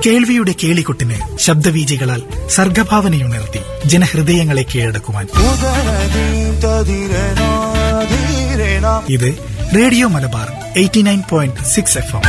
കേൾവിയുടെ കേളികൊട്ടിന് ശബ്ദവീചികളാൽ സർഗഭാവനയുണർത്തി ജനഹൃദയങ്ങളെ കീഴടക്കുവാൻ ഇത് radio Malabar eighty nine point six F M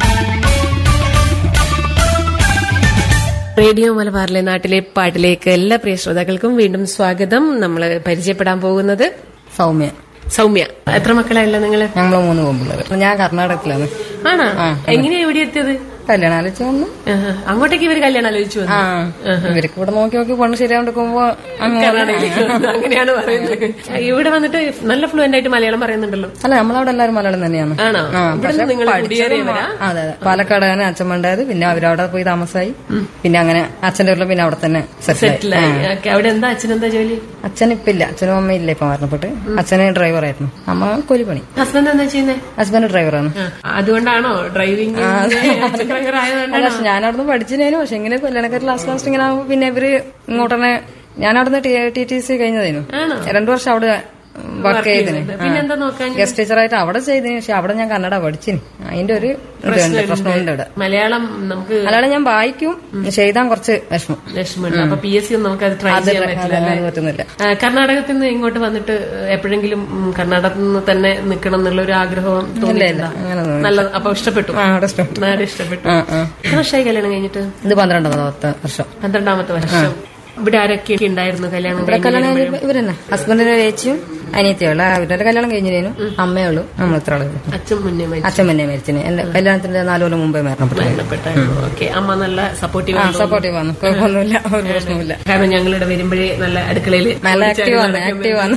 radio മലബാറിലെ നാട്ടിലെ പാട്ടിലേക്ക് എല്ലാ പ്രിയ ശ്രോതാക്കൾക്കും വീണ്ടും സ്വാഗതം നമ്മൾ പരിചയപ്പെടാൻ പോകുന്നത് സൗമ്യ സൗമ്യ എത്ര മക്കളല്ല നിങ്ങള് ഞങ്ങള് മൂന്ന് പെൺപിള്ളേർ ഞാൻ കർണാടകത്തിലാണ് ആണോ എങ്ങനെയാ ഇവിടെ എത്തിയത് കല്യാണം ആലോചിച്ച് വന്നു ആഹാ. അങ്ങോട്ടേക്ക് ഇവര് കല്യാണം ആലോചിച്ചു വന്നു ആ ഇവർക്ക് ഇവിടെ നോക്കി നോക്കി പെണ്ണ് ശരിയാണ്ടിരിക്കുമ്പോ കർണാടകയിലേക്ക് വന്നു. അങ്ങനെയാണ് പറയുന്നത് ഇവിടെ വന്നിട്ട് നല്ല ഫ്ലുവന്റ് ആയിട്ട് മലയാളം പറയുന്നുണ്ടല്ലോ അല്ല നമ്മളവിടെ എല്ലാവരും മലയാളം തന്നെയാണ് ആണോ ആ, ഇവിടെ പക്ഷെ നിങ്ങൾ പഠിച്ചത് കുടിയേറിയവരാ അതെ അതെ പാലക്കാടാണ് അച്ഛൻ ഉണ്ടായത് പിന്നെ അവരവിടെ പോയി താമസമായി പിന്നെ അങ്ങനെ അച്ഛന്റെ വീട്ടിൽ പിന്നെ അവിടെ തന്നെ സെറ്റിൽ സെറ്റിലായി ഓക്കേ, അവിടെ എന്താ അച്ഛനെന്താ ജോലി അച്ഛൻ ഇപ്പൊ ഇല്ല അച്ഛനും അമ്മയും ഇല്ല ഇപ്പൊ മരണപ്പെട്ട് അച്ഛന് ഡ്രൈവറായിരുന്നു അമ്മ കൂലിപ്പണി ഹസ്ബൻഡ് എന്താ ചെയ്യുന്നത് ഹസ്ബൻഡ് ഡ്രൈവറാണ് അതുകൊണ്ടാണോ ഡ്രൈവിംഗ് ഡ്രൈവർ ആയതുകൊണ്ടാണോ അല്ല ഞാൻ അവിടുന്ന് പഠിച്ചതിനു പക്ഷെ ഇങ്ങനെ കല്യാണക്കാർ ലാസ്റ്റ് ലാസ്റ്റ് ഇങ്ങനെ ആകുമ്പോ പിന്നെ ഇവര് ഇങ്ങോട്ട് തന്നെ ഞാൻ അവിടുന്ന് ടി ടി സി കഴിഞ്ഞതായിരുന്നു ആണോ? രണ്ടു വർഷം അവിടെ വർക്ക് ചെയ്തിന് പിന്നെന്താ നോക്കാൻ ഗസ്റ്റ് ടീച്ചറായിട്ട് അവിടെ ചെയ്തിന് പക്ഷെ അവിടെ ഞാൻ കന്നഡ പഠിച്ചിന് അതിന്റെ ഒരു ഇതുണ്ട് പ്രശ്നമുണ്ട് ഇവിടെ മലയാളം നമുക്ക് അല്ലാതെ ഞാൻ വായിക്കും പക്ഷെ എഴുതാൻ കുറച്ച് വിഷമം വിഷമമുണ്ട് അപ്പൊ പി എസ് സി ഒന്നും നമുക്ക് അത് ട്രൈ ചെയ്യാൻ പറ്റില്ല അത് പറ്റുന്നില്ല ആ, കർണാടകത്തിൽ നിന്ന് ഇങ്ങോട്ട് വന്നിട്ട് എപ്പോഴെങ്കിലും ഉം, കർണാടകത്തിൽ നിന്ന് തന്നെ നിൽക്കണം എന്നുള്ള ഒരു ആഗ്രഹം തോന്നിയില്ല അങ്ങനെ നല്ല അപ്പൊ ഇഷ്ടപ്പെട്ടു ആ അവിടെ ഇഷ്ടപ്പെട്ടു നാട് ഇഷ്ടപ്പെട്ടു ആ ആ എത്ര വർഷമായി കല്യാണം കഴിഞ്ഞിട്ട് ഇത് പന്ത്രണ്ടാമത്തെ വർഷം പന്ത്രണ്ടാമത്തെ വർഷം ഇവിടെ ആരൊക്കെ ഉണ്ടായിരുന്നു കല്യാണം ഇവിടെ കഴിഞ്ഞ് കല്യാണം കഴിഞ്ഞപ്പോ ഇവരെന്നെ ഹസ്ബൻഡിന്റെ ചേച്ചിയും അനിയത്തിയുള്ള അവരുടെ കല്യാണം കഴിഞ്ഞതിനും അമ്മയേ ഉള്ളൂ നമ്മൾ ഇത്ര ആളുകൾ അച്ഛൻ മുന്നേ മരിച്ചു അച്ഛൻ മുന്നേ മരിച്ചിന് എന്റെ കല്യാണത്തിന്റെ നാലു കൊല്ലം മുമ്പേ മരണപ്പെട്ടു മരണപ്പെട്ടായിരുന്നു ഓക്കെ അമ്മ നല്ല സപ്പോർട്ടീവ് ആ സപ്പോർട്ടീവ് ആണ് കുഴപ്പമൊന്നുമില്ല ഒരു പ്രശ്നവുമില്ല കാരണം ഞങ്ങളിവിടെ വരുമ്പോഴേ നല്ല അടുക്കളയിൽ നല്ല ആക്റ്റീവ് ആണ് ആക്റ്റീവ് ആണ്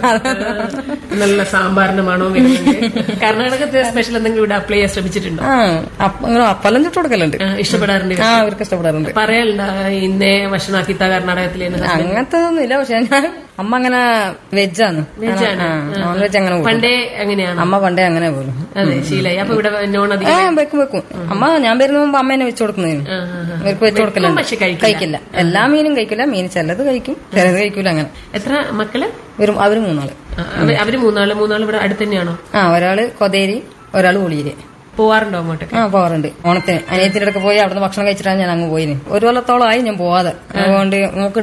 നല്ല സാമ്പാറിന്റെ മണവും വരുന്നുണ്ട് കർണാടകത്തെ സ്പെഷ്യൽ എന്തെങ്കിലും ഇവിടെ അപ്ലൈ ചെയ്യാൻ ശ്രമിച്ചിട്ടുണ്ടോ ആ അപ്പ- ഇങ്ങനെ അപ്പലം ചുട്ട് കൊടുക്കലുണ്ട് ആ, ഇഷ്ടപ്പെടാറുണ്ട് ആ അവർക്ക് ഇഷ്ടപ്പെടാറുണ്ട് പറയാനുണ്ട് ഇന്നേ ഭക്ഷണമാക്കിത്ത കർണാടകത്തിലെ അങ്ങനത്തെ ഒന്നുമില്ല പക്ഷെ ഞാൻ അമ്മ അങ്ങനെ വെജാണ് നോൺ വെജ് അങ്ങനെ പോലും പണ്ടേ അങ്ങനെയാണ് അമ്മ പണ്ടേ അങ്ങനെ പോലും അതെ ശീലായി അപ്പൊ ഇവിടെ നോൺ ആ അധികം വെക്കും വെക്കും അമ്മ ഞാൻ വരുന്ന മുമ്പ് അമ്മ എന്നെ വെച്ച് കൊടുക്കുന്നതിന് ആ, ആ, ആ. ഇവർക്ക് വെച്ച് കൊടുക്കലുണ്ട് പക്ഷെ കഴിക്കില്ല. കഴിക്കില്ല എല്ലാ മീനും കഴിക്കില്ല മീൻ ചിലത് കഴിക്കും ചിലത് കഴിക്കൂല അങ്ങനെ എത്ര മക്കള് വരും അവര് മൂന്നാള് ആ, അവ- അവര് മൂന്നാള് മൂന്നാള് ഇവിടെ അടുത്ത് തന്നെയാണോ ആ ഒരാള് കൊതേരി ഒരാള് ഉളിയില് പോവാറുണ്ടോ അങ്ങോട്ടൊക്കെ ആ പോവാറുണ്ട് ഓണത്തിന് അനിയത്തിന്റെ അടുക്ക് പോയി അവിടുന്ന് ഭക്ഷണം കഴിച്ചിട്ടാണ് ഞാൻ അങ്ങ് പോയിന് ഒരു കൊല്ലത്തോളമായി ഞാൻ പോവാതെ അതുകൊണ്ട് നമുക്ക്